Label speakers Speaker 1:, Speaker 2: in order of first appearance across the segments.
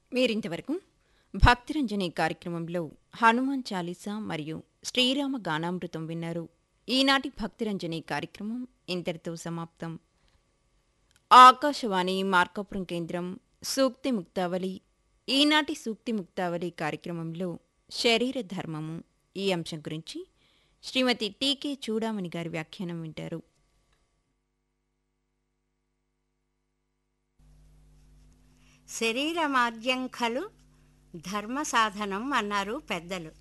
Speaker 1: మీరింతవరకు భక్తిరంజని కార్యక్రమంలో హనుమాన్ చాలీసా మరియు శ్రీరామ గానామృతం విన్నారు ఈనాటి భక్తిరంజని కార్యక్రమం ఇంతటితో సమాప్తం ఆకాశవాణి మార్కాపురం కేంద్రం సూక్తి ముక్తావళి ఈనాటి సూక్తి ముక్తావళి కార్యక్రమంలో శరీర ధర్మము ఈ అంశం గురించి శ్రీమతి టీకే చూడామణి గారి వ్యాఖ్యానం వింటారు
Speaker 2: శరీరమాద్యం ఖలు ధర్మ సాధనం అన్నారు పెద్దలు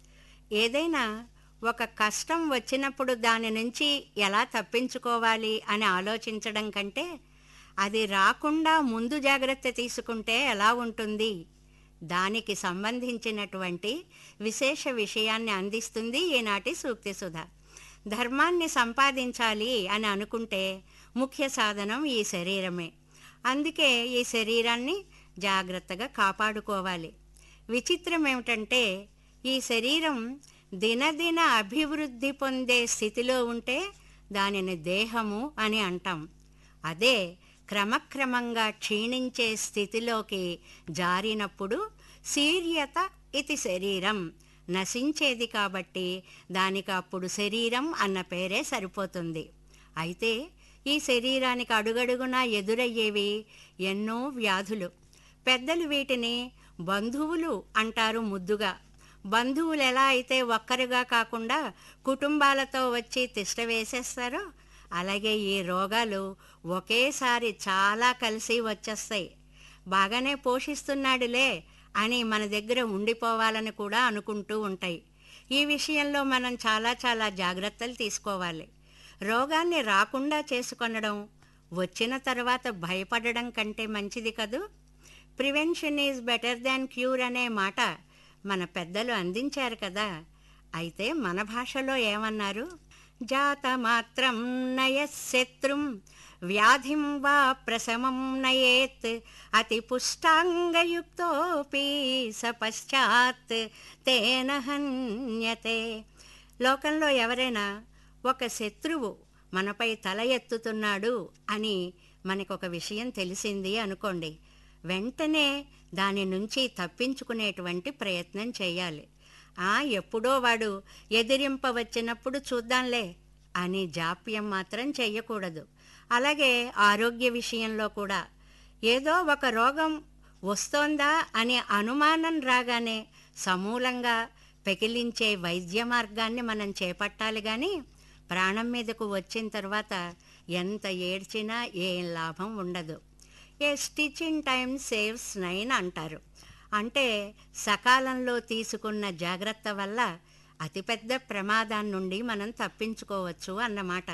Speaker 2: ఏదైనా ఒక కష్టం వచ్చినప్పుడు దాని నుంచి ఎలా తప్పించుకోవాలి అని ఆలోచించడం కంటే అది రాకుండా ముందు జాగ్రత్త తీసుకుంటే ఎలా ఉంటుంది దానికి సంబంధించినటువంటి విశేష విషయాన్ని అందిస్తుంది ఈనాటి సూక్తి సుధ ధర్మాన్ని సంపాదించాలి అని అనుకుంటే ముఖ్య సాధనం ఈ శరీరమే అందుకే ఈ శరీరాన్ని జాగ్రత్తగా కాపాడుకోవాలి విచిత్రం ఏమిటంటే ఈ శరీరం దినదిన అభివృద్ధి పొందే స్థితిలో ఉంటే దానిని దేహము అని అంటాం అదే క్రమక్రమంగా క్షీణించే స్థితిలోకి జారినప్పుడు శీర్యత ఇది శరీరం నశించేది కాబట్టి దానికి అప్పుడు శరీరం అన్న పేరే సరిపోతుంది అయితే ఈ శరీరానికి అడుగడుగునా ఎదురయ్యేవి ఎన్నో వ్యాధులు పెద్దలు వీటిని బంధువులు అంటారు ముద్దుగా బంధువులు ఎలా అయితే ఒక్కరుగా కాకుండా కుటుంబాలతో వచ్చి తిష్ట వేసేస్తారో అలాగే ఈ రోగాలు ఒకేసారి చాలా కలిసి వచ్చేస్తాయి బాగానే పోషిస్తున్నాడులే అని మన దగ్గర ఉండిపోవాలని కూడా అనుకుంటూ ఉంటాయి ఈ విషయంలో మనం చాలా చాలా జాగ్రత్తలు తీసుకోవాలి రోగాన్ని రాకుండా చేసుకొనడం వచ్చిన తర్వాత భయపడడం కంటే మంచిది కదూ prevention is better than cure అనే మాట మన పెద్దలు అందించారు కదా అయితే మన భాషలో ఏమన్నారు జాత మాత్రం నయశత్రుం వ్యాధిం వా ప్రశమం నయేత్ అతి పుష్టాంగయుక్తోపి స పశ్చాత్ తేన హన్యతే లోకంలో ఎవరైనా ఒక శత్రువు మనపై తల ఎత్తుతున్నాడు అని మనకొక విషయం తెలిసింది అనుకోండి వెంటనే దాని నుంచి తప్పించుకునేటువంటి ప్రయత్నం చేయాలి ఆ ఎప్పుడో వాడు ఎదిరింప వచ్చినప్పుడు చూద్దాంలే అని జాప్యం మాత్రం చెయ్యకూడదు అలాగే ఆరోగ్య విషయంలో కూడా ఏదో ఒక రోగం వస్తోందా అనే అనుమానం రాగానే సమూలంగా పెకిలించే వైద్య మార్గాన్ని మనం చేపట్టాలి కానీ ప్రాణం మీదకు వచ్చిన తర్వాత ఎంత ఏడ్చినా ఏం లాభం ఉండదు a stitch in time saves nine అంటారు అంటే సకాలంలో తీసుకున్న జాగ్రత్త వల్ల అతిపెద్ద ప్రమాదం నుండి మనం తప్పించుకోవచ్చు అన్నమాట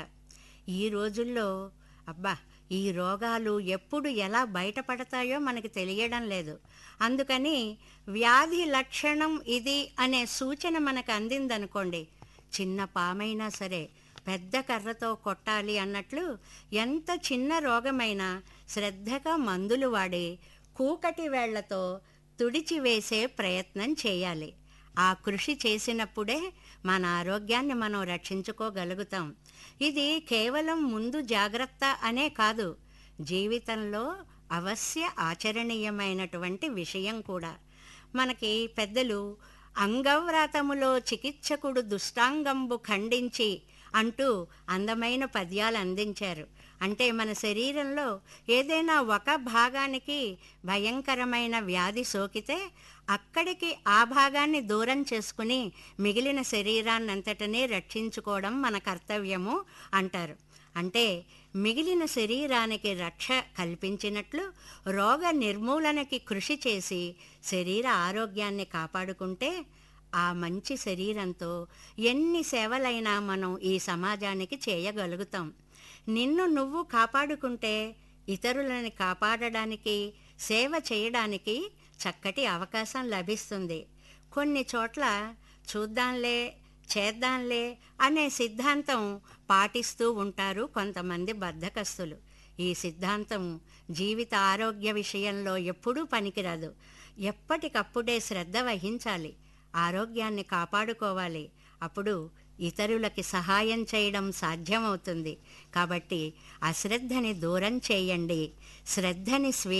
Speaker 2: ఈ రోజుల్లో అబ్బా ఈ రోగాలు ఎప్పుడు ఎలా బయటపడతాయో మనకి తెలియడం లేదు అందుకని వ్యాధి లక్షణం ఇది అనే సూచన మనకు అందిందనుకోండి చిన్న పామైనా సరే పెద్ద కర్రతో కొట్టాలి అన్నట్లు ఎంత చిన్న రోగమైనా శ్రద్ధగా మందులు వాడి కూకటి వేళ్లతో తుడిచివేసే ప్రయత్నం చేయాలి ఆ కృషి చేసినప్పుడే మన ఆరోగ్యాన్ని మనం రక్షించుకోగలుగుతాం ఇది కేవలం ముందు జాగ్రత్త అనే కాదు జీవితంలో అవశ్య ఆచరణీయమైనటువంటి విషయం కూడా మనకి పెద్దలు అంగవ్రాతములో చికిత్సకుడు దుష్టాంగంబు ఖండించి అంటూ అందమైన పద్యాలు అందించారు అంటే మన శరీరంలో ఏదైనా ఒక భాగానికి భయంకరమైన వ్యాధి సోకితే అక్కడికి ఆ భాగాన్ని దూరం చేసుకుని మిగిలిన శరీరాన్నంతటినీ రక్షించుకోవడం మన కర్తవ్యము అంటారు అంటే మిగిలిన శరీరానికి రక్ష కల్పించినట్లు రోగ నిర్మూలనకి కృషి చేసి శరీర ఆరోగ్యాన్ని కాపాడుకుంటే ఆ మంచి శరీరంతో ఎన్ని సేవలైనా మనం ఈ సమాజానికి చేయగలుగుతాం నిన్ను నువ్వు కాపాడుకుంటే ఇతరులని కాపాడడానికి సేవ చేయడానికి చక్కటి అవకాశం లభిస్తుంది కొన్ని చోట్ల చూద్దాంలే చేద్దాంలే అనే సిద్ధాంతం పాటిస్తూ ఉంటారు కొంతమంది బద్ధకస్తులు ఈ సిద్ధాంతం జీవిత ఆరోగ్య విషయంలో ఎప్పుడూ పనికిరాదు ఎప్పటికప్పుడే శ్రద్ధ వహించాలి ఆరోగ్యాన్ని కాపాడుకోవాలి అప్పుడు ఇతరులకి సహాయం చేయడం సాధ్యమవుతుంది కాబట్టి అశ్రద్ధని దూరం చేయండి శ్రద్ధని స్వీ